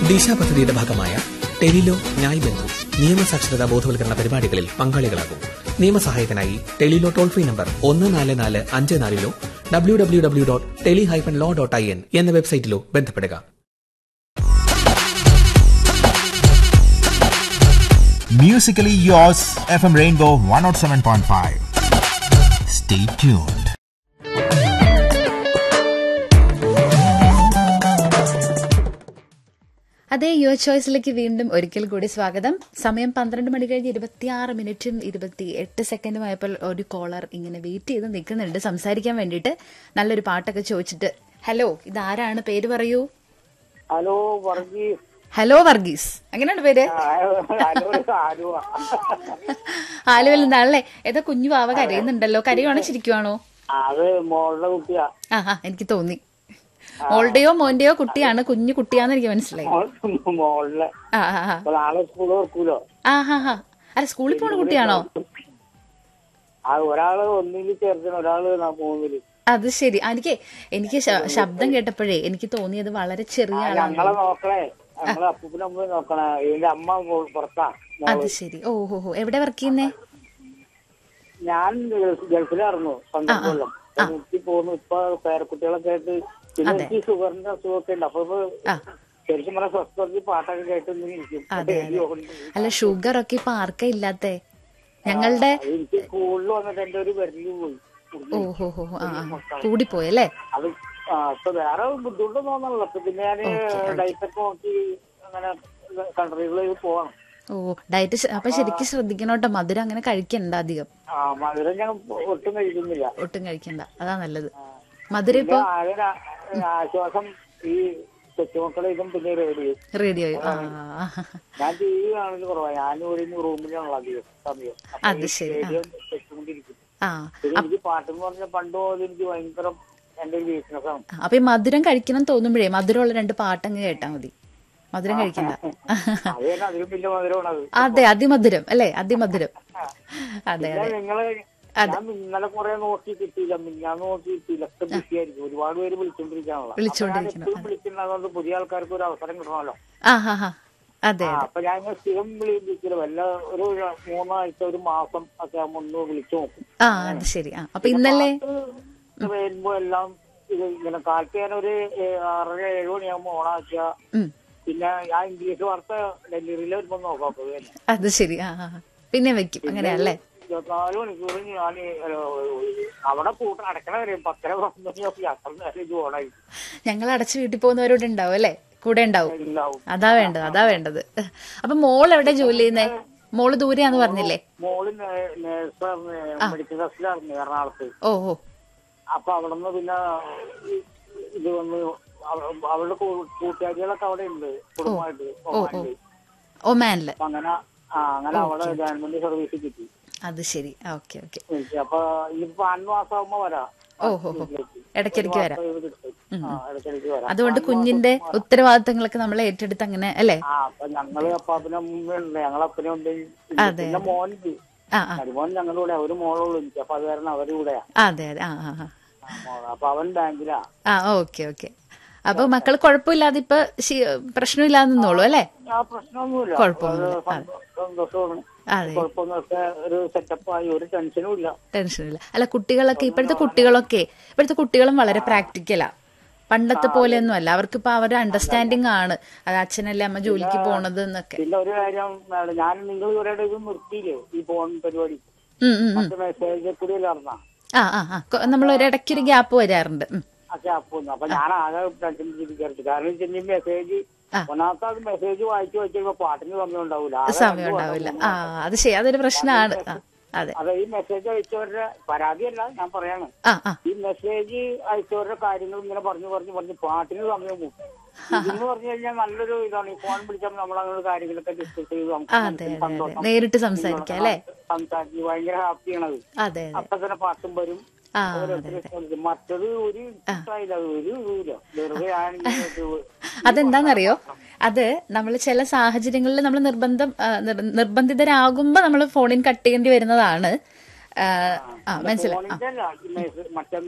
ദിശ പദ്ധതിയുടെ ഭാഗമായ ടെലിലോ ന്യായ് ബന്ധു നിയമസാക്ഷരതാ ബോധവൽക്കരണ പരിപാടികളിൽ പങ്കാളികളാകും നിയമസഹായത്തിനായി ടെലിലോ ടോൾ ഫ്രീ നമ്പർ ഒന്ന് നാല് നാല് അഞ്ച് നാലിലോ W W W dot tele hyphen law dot I N എന്ന വെബ്സൈറ്റിലോ ബന്ധപ്പെടുക Musically yours, FM Rainbow 107.5. Stay tuned. അതേ യുവർ ചോയ്സിലേക്ക് വീണ്ടും ഒരിക്കൽ കൂടി സ്വാഗതം സമയം പന്ത്രണ്ട് മണി കഴിഞ്ഞ് ഇരുപത്തിയാറ് മിനിറ്റും ഇരുപത്തി എട്ട് സെക്കൻഡും ആയപ്പോൾ ഒരു കോളർ ഇങ്ങനെ വെയിറ്റ് ചെയ്ത് നിൽക്കുന്നുണ്ട് സംസാരിക്കാൻ വേണ്ടിയിട്ട് നല്ലൊരു പാട്ടൊക്കെ ചോദിച്ചിട്ട് ഹലോ ഇതാരാണ് പേര് പറയൂ ഹലോ വർഗീസ് ഹലോ വർഗീസ് അങ്ങനെയാണ് പേര് ഹലോ ആലുവ ആലുവൽ നിന്നാണല്ലേ ഏതാ കുഞ്ഞു വാവ കരയുന്നുണ്ടല്ലോ കരയുവാണോ ചിരിക്കുവാണോ അത് മോളുടെ കുട്ടിയാ ആ ആ എനിക്ക് തോന്നി മോളുടെയോ മോന്റെയോ കുട്ടിയാണ് കുഞ്ഞു കുട്ടിയാന്ന് എനിക്ക് മനസ്സിലായി മോൾ- മോളുടെ ആ ആ ആ. അപ്പൊ നാളെ സ്കൂള് തുറക്കൂലോ ആ ഹാ ഹാ അല്ല സ്കൂളിൽ പോണ കുട്ടിയാണോ ആ ഒരാള് ഒന്നില് ചേർത്തിന് ഒരാള് ന- മൂന്നില് അത് ശരി എനിക്ക് എനിക്ക് ശ- ശബ്ദം കേട്ടപ്പോഴേ എനിക്ക് തോന്നിയത് വളരെ ചെറിയ ആളാണ് ഞങ്ങളെ നോക്കണേ ഞങ്ങളെ അപ്പൂപ്പിനെ അമ്മ നോക്കണേ ഇതിന്റെ അമ്മ മോ- പുറത്താ മോള്. അത് ശരി ഓ ഹോ ഹോ എവിടെ വർക്ക് ചെയ്യുന്നേ ഞാൻ ഗൾഫ്- ഗൾഫിലായിരുന്നു പന്ത്രണ്ട് കൊല്ലം നിർത്തി പോന്നു ഇപ്പൊ പേരക്കുട്ടികളൊക്കെ ആയിട്ട് പിന്നെ അതെ. എനിക്ക് ഷുഗറിന്റെ അസുഖമൊക്കെ ഉണ്ട് അപ്പൊ ഇപ്പൊ ആ ശരിക്കും പറഞ്ഞാൽ സ്വസ്ഥത്തിൽ പാട്ടൊക്കെ കേട്ട് ഇങ്ങനെ ഇരിക്കും അതെ, അതെ. റേഡിയോ കൊണ്ട്. അല്ല ഷുഗർ ഒക്കെ ഇപ്പൊ ആർക്കാ ഇല്ലാത്തേ ഞങ്ങളുടെ അത് എനിക്ക് സ്കൂളിൽ വന്നിട്ട് എന്റെ ഒരു വിരല് പോയി ഓ ഹോ ഹോ ഹോ, ആ ആ. കൂടിപ്പോയല്ലേ അത് ആ, ഇപ്പൊ വേറെ ബുദ്ധിമുട്ടൊന്നും തോന്നണല്ലോ ഇപ്പൊ പിന്നെ ഞാൻ ഡയറ്റൊക്കെ നോക്കി അങ്ങനെ കൺട്രികളിൽ പോവാണ് ഓ ഡയറ്റ് ശ- അപ്പൊ ശരിക്കും ശ്രദ്ധിക്കണം കേട്ടോ മധുരം അങ്ങനെ കഴിക്കണ്ട അധികം ആ മധുരം ഞാൻ ഒട്ടും കഴിക്കുന്നില്ല ഒട്ടും കഴിക്കണ്ട അതാ നല്ലത് മധുരം പിന്നെ ഇപ്പൊ ആകെ ഒരു ആ- ആശ്വാസം ഈ കൊച്ചുമക്കളെ ഇതും പിന്നെ റേഡിയോ റേഡിയോ ആ ഞാൻ ടി വി കാണല് കുറവാണ് ഞാൻ ഒരു റൂമിലാണല്ലോ അധികം സമയം അപ്പൊ അത് ഈ ശരി, ആ. റേഡിയോ വെച്ചുകൊണ്ടിരിക്കും ആ പിന്നെ എനിക്ക് പാട്ടെന്ന് പറഞ്ഞ പണ്ട് മുതൽ എനിക്ക് ഭയങ്കര എന്റെ ഒരു വീക്ക്നെസ് ആണ് അപ്പൊ ഈ മധുരം കഴിക്കണം തോന്നുമ്പോഴേ മധുരമുള്ള രണ്ട് പാട്ടങ്ങ് കേട്ടാ മതി മധുരം കഴിക്കണ്ട അത് തന്നെ അതിലും വലിയ മധുരമാണ് അത് അതെ അതിമധുരം അല്ലേ അതിമധുരം അതെ പിന്നെ അതെ നിങ്ങള് ഞാൻ ഇന്നലെ കുറെ നോക്കി കിട്ടിയില്ല ഞാൻ നോക്കി കിട്ടിയില്ല ഒക്കെ ബിസി ആയിരിക്കും ഒരുപാട് പേര് വിളിച്ചോണ്ടിരിക്കാണല്ലോ വിളിച്ചോണ്ടിരിക്കണം. എപ്പോഴും വിളിക്കുന്നതുകൊണ്ട് പുതിയ ആൾക്കാർക്ക് ഒരു അവസരം കിട്ടണമല്ലോ ആ ഹാ ഹാ അതെ ആ, അതെ അപ്പൊ ഞാൻ ഇങ്ങനെ സ്ഥിരം വിളിക്കില്ല വല്ല ഒരു മൂന്നാഴ്ച ഒരു മാസം ഒക്കെ ആകുമ്പോ ഒന്ന് വിളിച്ചു നോക്കും ആ അത് ശരി ആ അപ്പൊ ഇന്നലെ പാട്ട് വരുമ്പോ എല്ലാം ഇത് ഇങ്ങനെ കാലത്ത് ഞാൻ ഒരു ഏ- ആറര ഏഴ് മണിയാകുമ്പോ ഓണാക്കിയ ഉം പിന്നെ ആ ഇംഗ്ലീഷ് വാർത്ത ഡൽഹിയിൽ വരുമ്പോ നോക്കാം അപ്പൊ ഇത് തന്നെ. അത് ശരി ആ ആ ആ. പിന്നെ വെക്കും അങ്ങനെയല്ലേ ഇരുപത്തിനാല് മണിക്കൂർ ഞാൻ അവിടെ കൂട്ടം അടക്കണ വരെ പത്തര പന്ത്രണ്ട് അത്ര നേരം ഇത് ഓണായിരിക്കും ഞങ്ങൾ അടച്ചു വീട്ടിൽ പോകുന്നവരോട് ഉണ്ടാവും അല്ലേ കൂടെ ഉണ്ടാവും ഉണ്ടാവും അതാ വേണ്ടത് അതാ വേണ്ടത് അപ്പൊ മോൾ എവിടെ ജോലി ചെയ്യുന്നേ മോള് ദൂരെയാന്ന് പറഞ്ഞില്ലേ മോള് നേഴ്സായിരുന്നു മെഡിക്കൽ ബസ്സിലായിരുന്നു എറണാകുളത്ത് ഓ ഓ അപ്പൊ അവിടെ നിന്ന് പിന്നെ ഈ- ഇത് വന്ന് അവ- അവളുടെ കൂ- കൂട്ടുകാരികളൊക്കെ അവിടെ ഉണ്ട് കുടുംബമായിട്ട് ഒമാനില്. ഒമാനില് അപ്പൊ അങ്ങനെ ആ അങ്ങനെ അവിടെ ഗവൺമെന്റ് സർവീസ് കിട്ടി അത് ശരി ഓക്കെ ഓക്കെ എനിക്ക് അപ്പൊ ഇനിയിപ്പോ അഞ്ച് മാസം ആകുമ്പോ വരാം ഓ ഹോ ഹോ ഇടയ്ക്കിടയ്ക്ക് വരാം ഇത് കിട്ടും. ആ, ഇടയ്ക്കിടയ്ക്ക് വരാം അതുകൊണ്ട് കുഞ്ഞിന്റെ ഉത്തരവാദിത്തങ്ങളൊക്കെ നമ്മൾ ഏറ്റെടുത്ത് അങ്ങനെ അല്ലേ ആ അപ്പൊ ഞങ്ങള് അപ്പാപ്പനും അമ്മയുണ്ട് ഞങ്ങളപ്പനും ഉണ്ട് അതെ. പിന്നെ മോനുണ്ട് ആ ആ മരുമോൻ ഞങ്ങളുടെ കൂടെ ഒരു മോളുള്ളൂ എനിക്ക് അപ്പൊ അത് കാരണം അവരുടെ കൂടെയാ അതെ അതെ ആ ആ ആ ആ, മോള്. അപ്പൊ അവൻ ബാങ്കിലാ ആ ഓക്കെ ഓക്കെ അപ്പൊ മക്കൾ കുഴപ്പമില്ലാതെ ഇപ്പൊ ശി- പ്രശ്നമില്ലാതെ നിന്നോളൂ അല്ലേ ആ പ്രശ്നമൊന്നുമില്ല കുഴപ്പമൊന്നുമില്ല. അത് സന്തോ- സന്തോഷമാണ് അതെ കുഴപ്പമൊന്നുമൊക്കെ ഒരു സെറ്റപ്പ് ആയി ഒരു ടെൻഷനും ഇല്ല ടെൻഷനില്ല അല്ല കുട്ടികളൊക്കെ ഇപ്പോഴത്തെ കുട്ടികളൊക്കെ ഇപ്പോഴത്തെ കുട്ടികളും വളരെ പ്രാക്ടിക്കലാ പണ്ടത്തെ പോലെയൊന്നും അല്ല അവർക്ക് ഇപ്പൊ അവരുടെ അണ്ടർസ്റ്റാൻഡിങ് ആണ് അത് അച്ഛനല്ലേ അമ്മ ജോലിക്ക് പോണത് എന്നൊക്കെ പിന്നെ ഒരു കാര്യം ആണ്, ഞാൻ നിങ്ങൾ ഇവരുടെ ഇത് നിർത്തിയില്ലേ ഈ ഫോൺ പരിപാടി ഉം, ഉം, ഉം. മറ്റു മെസ്സേജ് കൂടി നടന്ന ആ ആ ആ കൊ- നമ്മൾ ഒരു ഇടയ്ക്കൊരു ഗ്യാപ്പ് വരാറുണ്ട് ഉം. ഒക്കെ അപ്പൊന്ന് അപ്പൊ ഞാൻ ആകെ ടെൻഷൻ ചിന്തിക്കാറുണ്ട് കാരണം വെച്ചാൽ ഈ മെസ്സേജ് ആ. ഒന്നാമത്തെ അത് മെസ്സേജ് വായിച്ചു വെച്ചപ്പോ പാട്ടിന് സമയം ഉണ്ടാവില്ല ആകെ സമയം രണ്ടു ഉണ്ടാവില്ല മാസം ആ അത് ശരി അതൊരു പ്രശ്നമാണ് ആ അതെ അതെ ഈ മെസ്സേജ് അയച്ചവരുടെ പരാതിയല്ല ഞാൻ പറയാണ് ആ ആ ഈ മെസ്സേജ് അയച്ചവരുടെ കാര്യങ്ങൾ ഇങ്ങനെ പറഞ്ഞു പറഞ്ഞു പറഞ്ഞു പാട്ടിന് സമയം പോകും ഇതെന്ന് പറഞ്ഞു കഴിഞ്ഞാൽ നല്ലൊരു ഇതാണ് ഈ ഫോൺ വിളിച്ചാൽ നമ്മൾ അങ്ങനെ കാര്യങ്ങളൊക്കെ ഡിസ്കസ് ചെയ്ത് നമുക്ക് ആ, അതെ അതെ അതെ നേരിട്ട് സംസാരിക്കാം അല്ലേ സംസാരിച്ച് ഭയങ്കര ഹാപ്പിയാണത് അതെ അതെ അപ്പൊ തന്നെ പാട്ടും വരും ആ ഓരോരുത്തര് ശ്രമിക്കും. മറ്റത് ഒരു ഇഷ്ടമായില്ല അത് ഒരു ഇതുമില്ല വെറുതെ ആണെങ്കിൽ ഇത് അതെന്താണെന്നറിയോ അത് നമ്മൾ ചില സാഹചര്യങ്ങളിൽ നമ്മൾ നിർബന്ധം ആ, നിർ- നിർബന്ധിതരാകുമ്പോ നമ്മൾ ഫോണിൽ കട്ട് ചെയ്യേണ്ടി വരുന്നതാണ് ആ, ആ മനസ്സിലായി ഫോണിന്റെ അല്ല ഈ മെസ്സേജ് മറ്റേ